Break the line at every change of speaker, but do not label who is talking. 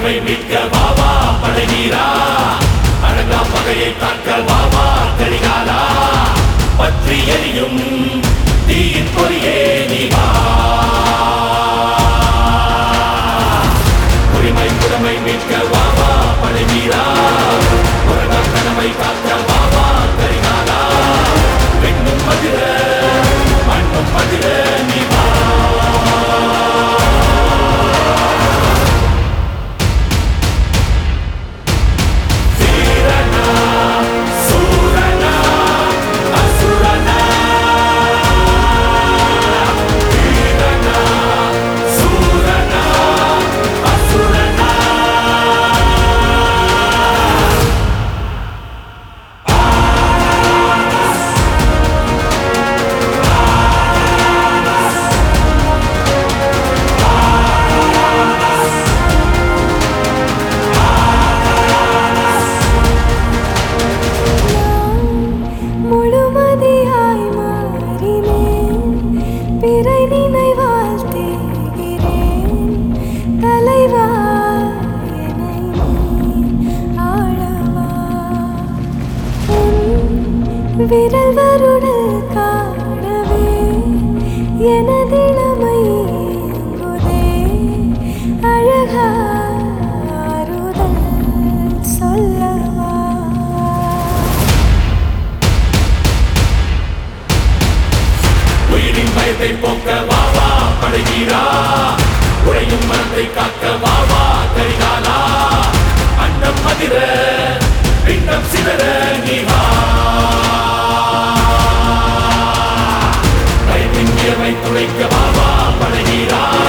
உரிமை மீட்க வாவா பழகீரா அழகா பகையை தாக்க வாவா கரிகாலா பற்றி எரியும் தீயின் பொறியே நீ வா உரிமை புறமை மீட்க வாவா பழகீரா உலக கனவை காக்க வாவா கரிகாலா பெண்ணும் மதிர மண்ணும் மதிர நீ வா வீரனா சூரனா அசுரனா வீரனா சூரனா அசுரனா
முழுமதியாய் மாறினேன் பிறை நினைவால் தேகிறேன் தலைவா என்னை நீ ஆளவா உன் விரல் வருடல் காணவே எனதிளமை ஏங்குதே அழகா ஆறுதல் சொல்லவா
உயிரின் பயத்தை போக்க வாவா பழகீரா உழையும் மனத்தை காக்க வாவா கரிகாலா அண்டம் மதிர பிண்டம் சிதற நீ வா பயத்தின் உயர்வை துளைக்க வாவா பழகீரா